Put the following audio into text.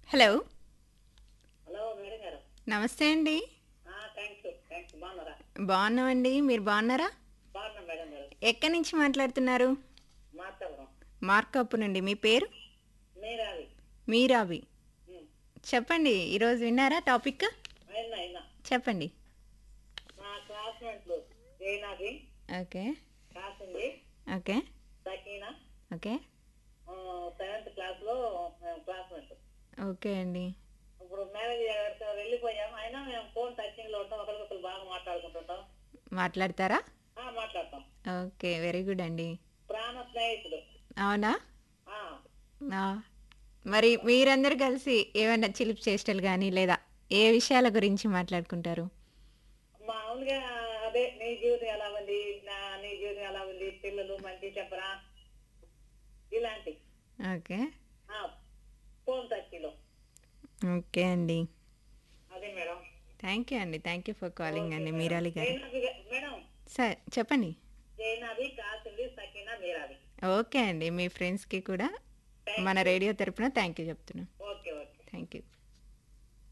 Hello hello madam గారు నమస్తే అండి థ్యాంక్ యూ థ్యాంక్స్ బాగున్నారా బాగున్నామండి మీరు బాగున్నారా బాగున్నాం మేడం గారు ఎక్కడి నుంచి మాట్లాడుతున్నారు మాట్లాడదాం మార్కప్ నుండి మీ పేరు మీరావి మీరావి ఉమ్. చెప్పండి ఈరోజు విన్నారా టాపిక్ అయినా అయినా చెప్పండి మా క్లాస్మేట్లు జైనాది ఓకే కాసింది ఓకే సకీనా ఓకే సెవెంత్ క్లాస్లో మేము క్లాస్మేట్ ఓకే అండి ఇప్పుడు మ్యారేజ్ అయ్యాక వెళ్ళిపోయాం అయినా మేము ఫోన్ టచింగ్లో ఉంటాం ఒకరికొకరు బాగా మాట్లాడుకుంటుంటాం మాట్లాడతారా ఆ, మాట్లాడతాం ఓకే వెరీ గుడ్ అండి ప్రాణ స్నేహితులు అవునా ఆ, ఆ. మరి మీరందరూ కలిసి ఏమైనా చిలిపి చేష్టలు కానీ లేదా ఏ విషయాల గురించి మాట్లాడుకుంటారు మామూలుగా అదే నీ జీవితం ఎలా ఉంది నా నీ జీవితం ఎలా ఉంది పిల్లలు మంచి చెప్పరా ఇలాంటి ఓకే ఆ, ఫోన్ టచ్లో ఓకే అండి అదే మేడం థ్యాంక్ యూ అండి థ్యాంక్ యూ ఫర్ కాలింగ్ అండి మీరాలి గారు జైనాబి గా- మేడం సార్ చెప్పండి జైనాబి కాసింది సకీనా మీరాబి ఓకే అండి మీ ఫ్రెండ్స్కి కూడా మన రేడియో తరపున థ్యాంక్ యూ చెప్తున్నాం ఓకే ఓకే థ్యాంక్ యూ